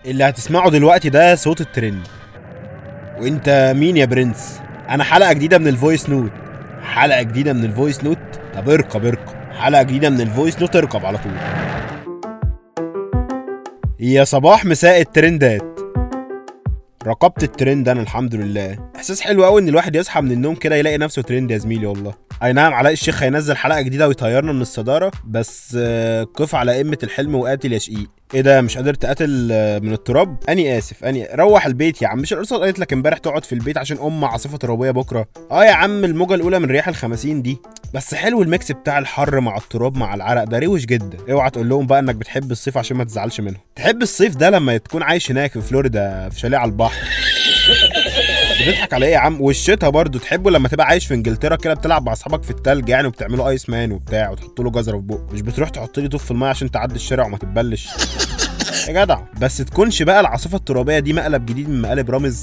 اللي هتسمعه دلوقتي ده صوت الترند وانت مين يا برنس انا حلقه جديده من الفويس نوت حلقه جديده من الفويس نوت طب اركب اركب حلقه جديده من الفويس نوت اركب على طول يا صباح مساء الترندات رقبت الترند انا الحمد لله احساس حلو قوي ان الواحد يصحى من النوم كده يلاقي نفسه ترند يا زميلي والله اي نعم علاء الشيخ هينزل حلقه جديده ويطيرنا من الصداره بس آه، قف على قمه الحلم وقاتل يا شقيق ايه ده مش قادر تقاتل آه، من التراب اني اسف اني روح البيت يا عم مش الارسل قالت لك امبارح تقعد في البيت عشان ام عاصفه ترابيه بكره اه يا عم الموجه الاولى من رياح الخمسين دي بس حلو الميكس بتاع الحر مع التراب مع العرق ده روش جدا اوعى تقول لهم بقى انك بتحب الصيف عشان ما تزعلش منهم تحب الصيف ده لما تكون عايش هناك في فلوريدا في شاليه على البحر بتضحك على ايه يا عم والشتا برضه تحبه لما تبقى عايش في انجلترا كده بتلعب مع اصحابك في التلج يعني وبتعملوا ايس مان وبتاع وتحط له جزره في بقه مش بتروح تحط لي طوف في الميه عشان تعدي الشارع وما تتبلش يا جدع بس تكونش بقى العاصفه الترابيه دي مقلب جديد من مقالب رامز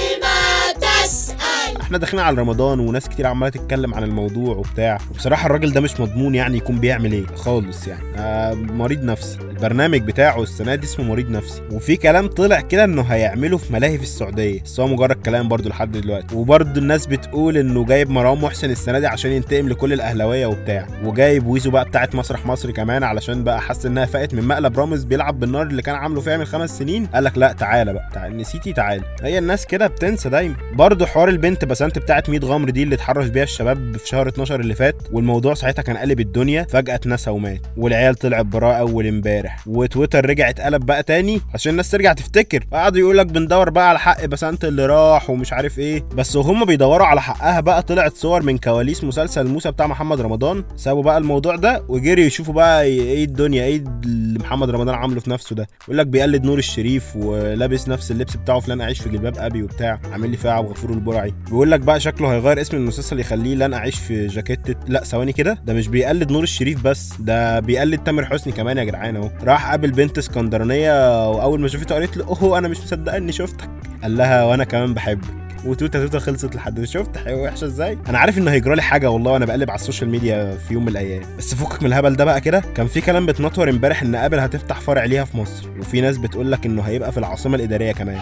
احنا داخلين على رمضان وناس كتير عماله تتكلم عن الموضوع وبتاع وبصراحه الراجل ده مش مضمون يعني يكون بيعمل ايه خالص يعني آه مريض نفسي البرنامج بتاعه السنه دي اسمه مريض نفسي وفي كلام طلع كده انه هيعمله في ملاهي في السعوديه بس هو مجرد كلام برضو لحد دلوقتي وبرضو الناس بتقول انه جايب مروان محسن السنه دي عشان ينتقم لكل الاهلاويه وبتاع وجايب ويزو بقى بتاعت مسرح مصر كمان علشان بقى حس انها فاقت من مقلب رامز بيلعب بالنار اللي كان عامله فيها من خمس سنين قال لك لا تعالى بقى تعالى نسيتي تعالى هي الناس كده بتنسى دايما برضو حوار البنت بسنت بتاعت 100 غمر دي اللي اتحرش بيها الشباب في شهر 12 اللي فات والموضوع ساعتها كان قلب الدنيا فجاه اتنسى ومات والعيال طلعت براءه اول امبارح وتويتر رجع اتقلب بقى تاني عشان الناس ترجع تفتكر قعدوا يقول لك بندور بقى على حق بسنت اللي راح ومش عارف ايه بس وهم بيدوروا على حقها بقى طلعت صور من كواليس مسلسل موسى بتاع محمد رمضان سابوا بقى الموضوع ده وجري يشوفوا بقى ايه الدنيا ايه اللي محمد رمضان عامله في نفسه ده يقول لك بيقلد نور الشريف ولابس نفس اللبس بتاعه فلان اعيش في جلباب ابي وبتاع عامل لي فيها عبد الغفور البرعي بيقول لك بقى شكله هيغير اسم المسلسل يخليه لن اعيش في جاكيت لا ثواني كده ده مش بيقلد نور الشريف بس ده بيقلد تامر حسني كمان يا جدعان اهو راح قابل بنت اسكندرانيه واول ما شافته قالت له اوه انا مش مصدقه اني شفتك قال لها وانا كمان بحبك وتوته توته خلصت لحد دلوقتي. شفت حاجة وحشه ازاي انا عارف انه هيجرى لي حاجه والله وانا بقلب على السوشيال ميديا في يوم من الايام بس فكك من الهبل ده بقى كده كان في كلام بتنطور امبارح ان ابل هتفتح فرع ليها في مصر وفي ناس بتقول لك انه هيبقى في العاصمه الاداريه كمان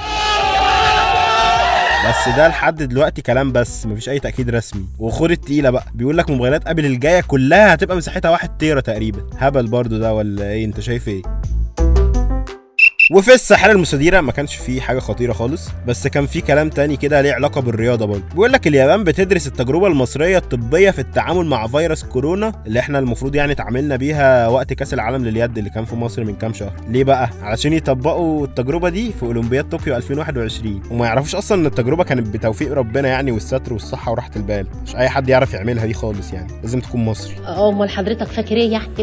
بس ده لحد دلوقتي كلام بس مفيش اي تاكيد رسمي وخد التقيله بقى بيقول لك موبايلات ابل الجايه كلها هتبقى مساحتها 1 تيرا تقريبا هبل برضو ده ولا ايه انت شايف ايه وفي الساحره المستديره ما كانش فيه حاجه خطيره خالص بس كان في كلام تاني كده ليه علاقه بالرياضه برضه بيقول لك اليابان بتدرس التجربه المصريه الطبيه في التعامل مع فيروس كورونا اللي احنا المفروض يعني اتعاملنا بيها وقت كاس العالم لليد اللي كان في مصر من كام شهر ليه بقى علشان يطبقوا التجربه دي في اولمبياد طوكيو 2021 وما يعرفوش اصلا ان التجربه كانت بتوفيق ربنا يعني والستر والصحه وراحه البال مش اي حد يعرف يعملها دي خالص يعني لازم تكون مصري امال حضرتك فاكر ايه يعني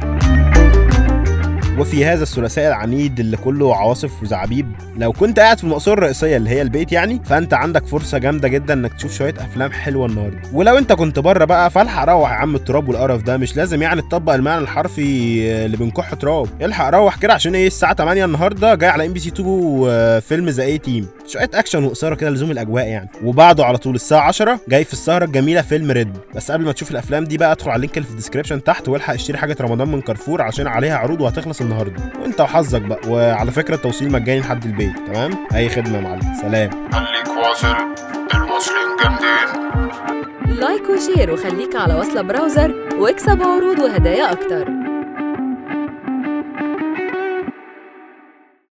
وفي هذا الثلاثاء العنيد اللي كله عواصف وزعابيب لو كنت قاعد في المقصوره الرئيسيه اللي هي البيت يعني فانت عندك فرصه جامده جدا انك تشوف شويه افلام حلوه النهارده ولو انت كنت بره بقى فالحق روح يا عم التراب والقرف ده مش لازم يعني تطبق المعنى الحرفي اللي بنكح تراب الحق روح كده عشان ايه الساعه 8 النهارده جاي على ام بي سي 2 فيلم ذا اي تيم شويه اكشن واثاره كده لزوم الاجواء يعني وبعده على طول الساعه 10 جاي في السهره الجميله فيلم ريد بس قبل ما تشوف الافلام دي بقى ادخل على اللينك اللي في الديسكربشن تحت والحق اشتري حاجه رمضان من كارفور عشان عليها عروض وهتخلص النهارده وانت وحظك بقى وعلى فكره التوصيل مجاني لحد البيت تمام اي خدمه يا معلم سلام خليك واصل المصريين جامدين لايك وشير وخليك على وصلة براوزر واكسب عروض وهدايا أكتر